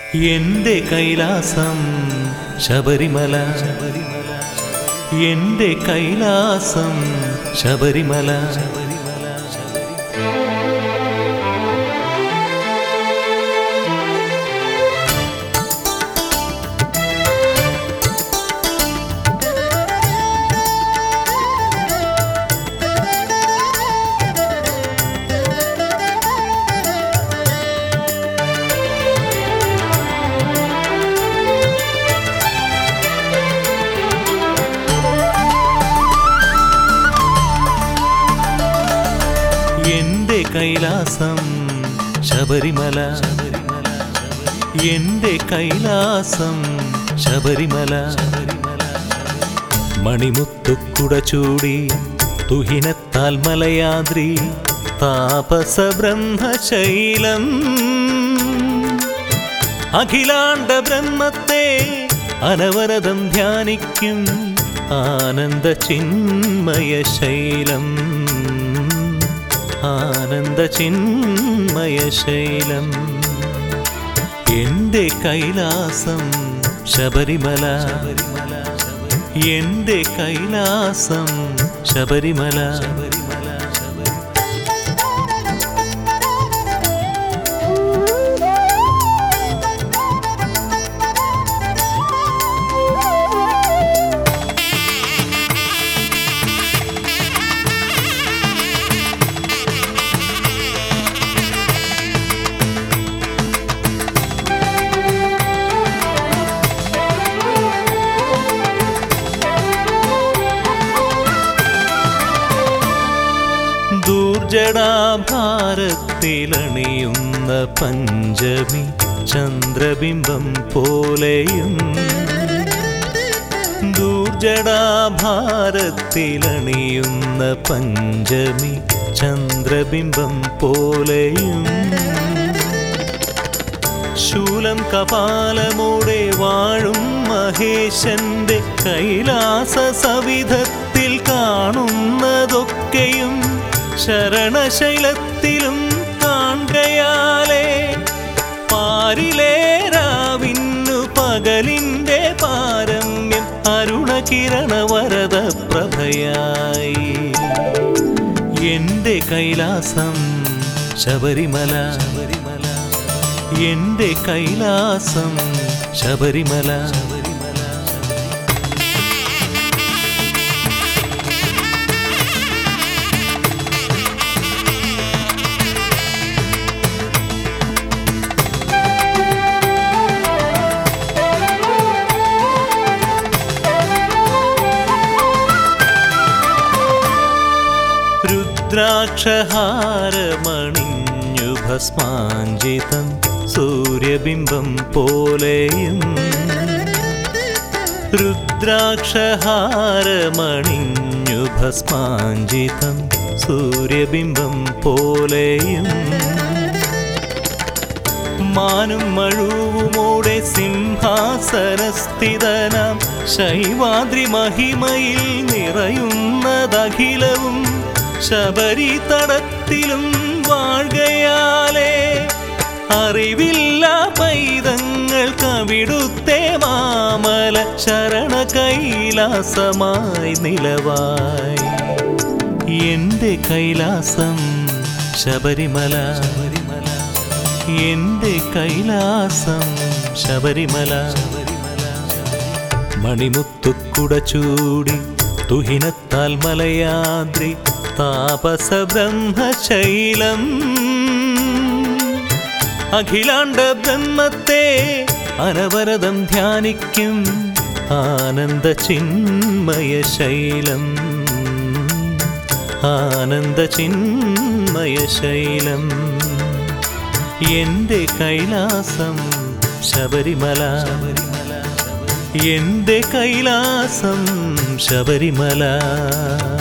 എന്റെ കൈലാസം ശബരിമല എന്റെ കൈലാസം ശബരിമല എന്റെ കൈലാസം ശബരിമല എന്റെ കൈലാസം ശബരിമല മണിമുത്തുക്കുട ചൂടി തുഹിനത്താൽ മലയാദ്രി താപസ ബ്രഹ്മശൈലം അഖിലാണ്ട ബ്രഹ്മത്തെ അനവരതം ധ്യാനിക്കും ആനന്ദ ചിന്മയ ശൈലം ആനന്ദ ചിന്മയ ശൈലം എന്റെ കൈലാസം ശബരിമല എന്റെ കൈലാസം ശബരിമല ദൂർജടാഭാരത്തിലണിയുന്ന പഞ്ചമി ചന്ദ്രബിംബം പോലെയും ദൂർജടാഭാരത്തിലണിയുന്ന പഞ്ചമി ചന്ദ്രബിംബം പോലെയും ശൂലം കപാലമോടെ വാഴും മഹേശന്റെ കൈലാസ സവിധത്തിൽ കാണുന്നതൊക്കെയും ശരണശൈലത്തിലും കാണുകയാലേ പാരിലേ രാവിന്നു പകലിന്റെ പാരമ്യം അരുണകിരണ വരദ പ്രഭയായി എന്റെ കൈലാസം ശബരിമല ശബരിമല എന്റെ കൈലാസം ശബരിമല രുദ്രാക്ഷഹാരമണിഞ്ഞു ഭസ്മാഞ്ചിതം സൂര്യബിംബം പോലെയും രുദ്രാക്ഷഹാരമണിഞ്ഞു ഭസ്മാഞ്ചിതം സൂര്യബിംബം പോലെയും മാനും മഴുവുമോടെ സിംഹാസനസ്ഥിതനാം ശൈവാദ്രി മഹിമയിൽ നിറയുന്നതഖിലവും ശബരി തടത്തിലും വാഴുകയാലേ അറിവില്ല പൈതങ്ങൾ കവിടുത്തെ മാമല ശരണ കൈലാസമായി നിലവായി എന്റെ കൈലാസം ശബരിമല എന്റെ കൈലാസം ശബരിമല മണിമുത്തുക്കുട ചൂടി തുഹിനത്താൽ മലയാദ്രി താപസ ബ്രഹ്മശൈലം അഖിലാണ്ട ബ്രഹ്മത്തെ അനവരതം ധ്യാനിക്കും ആനന്ദ ചിന്മയ ശൈലം ആനന്ദ ചിന്മയ ശൈലം എന്റെ കൈലാസം ശബരിമല എന്റെ കൈലാസം ശബരിമല